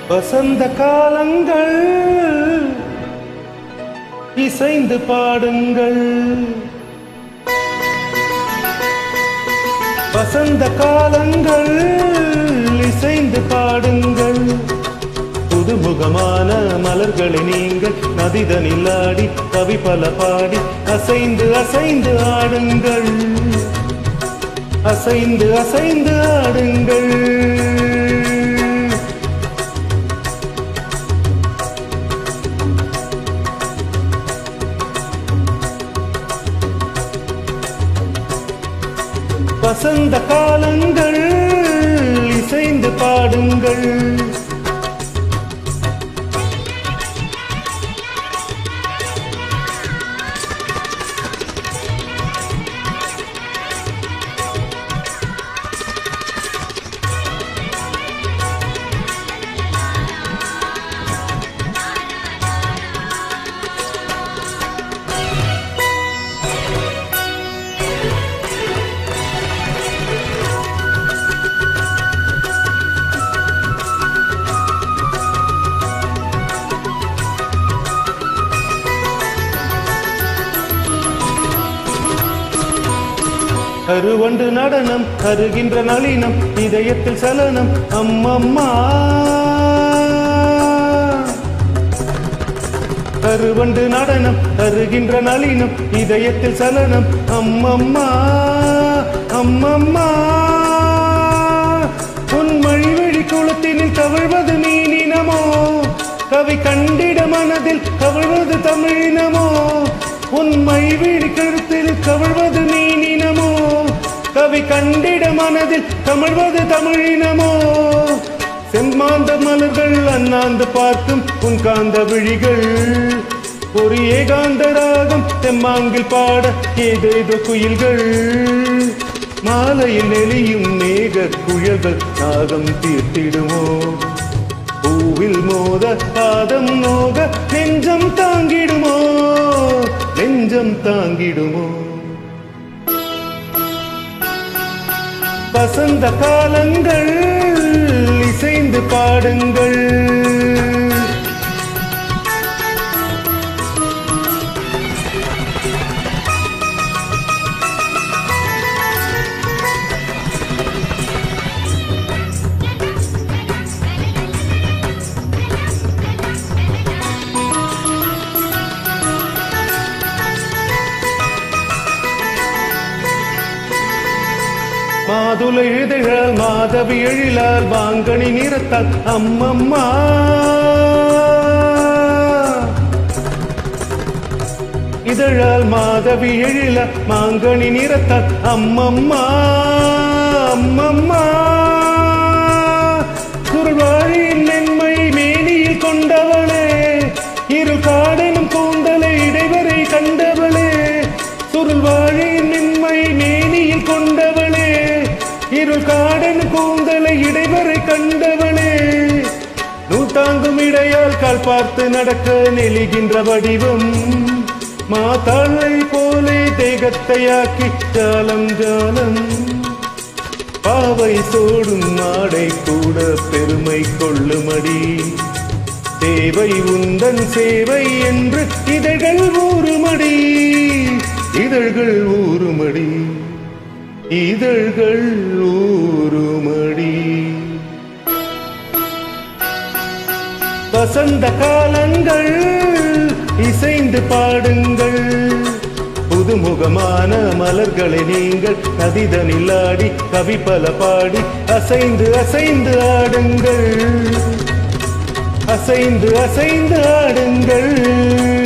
வசந்த காலங்கள் இசைந்து பாடுங்கள் வசந்த காலங்கள் இசைந்து பாடுங்கள் புதுமுகமான மலர்களை நீங்கள் நதிதனில் ஆடி கவி பல பாடி அசைந்து அசைந்து ஆடுங்கள் அசைந்து அசைந்து ஆடுங்கள் வசந்த காலங்கள் இசைந்து பாடுங்கள் கருவண்டு நடனம் கருகின்ற நளினம் இதயத்தில் சலனம் அம்மம்மா கருவண்டு நடனம் கருகின்ற நளினம் இதயத்தில் சலனம் அம்மம்மா அம்மம்மா உன் மொழிவழி குளத்தினில் கவிழ்வது மீனினமோ கவி கண்டிட மனதில் கவிழ்வது தமிழினமோ உன் மைவிழி கருத்தில் கவிழ்வது மீனினமோ கவி கண்டிட மனதில் கமிழ்வது தமிழினமோ செம்மாந்த மலர்கள் அண்ணாந்து பார்க்கும் உன் காந்த விழிகள் ஒரு ஏகாந்த ராகம் தெம்மாங்கில் பாட ஏதேதோ குயில்கள் மாலையில் நெளியும் மேக குயல்கள் நாகம் தீர்த்திடுமோ பூவில் மோத பாதம் நோக நெஞ்சம் தாங்கிடுமோ நெஞ்சம் தாங்கிடுமோ வசந்த காலங்கள் இசைந்து பாடுங்கள் மாதுளை எழுதழால் மாதவி எழிலால் வாங்கனி நிறத்தால் அம்மம்மா இதழால் மாதவி எழிலால் மாங்கனி நிறத்தால் அம்மம்மா அம்மம்மா குருவாழியின் மென்மை மேனியில் கொண்டவளே இரு காடனும் கூந்தலை இடைவரை கண்டவளே சுருள்வாழியின் மென்மை மேனியில் கொண்டவளே இருள் காடன் கூந்தலை இடைவரை கண்டவளே நூத்தாங்கும் இடையால் கால் பார்த்து நடக்க நெளிகின்ற வடிவம் மாதாளை போலே தேகத்தையாக்கி ஜாலம் ஜாலம் பாவை சோடும் நாடை கூட பெருமை கொள்ளுமடி தேவை உந்தன் சேவை என்று இதழ்கள் ஊறுமடி இதழ்கள் ஊறுமடி இதழ்கள் ஊறுமடி வசந்த காலங்கள் இசைந்து பாடுங்கள் புதுமுகமான மலர்களை நீங்கள் நதிதனில் ஆடி கவி பல பாடி அசைந்து அசைந்து ஆடுங்கள் அசைந்து அசைந்து ஆடுங்கள்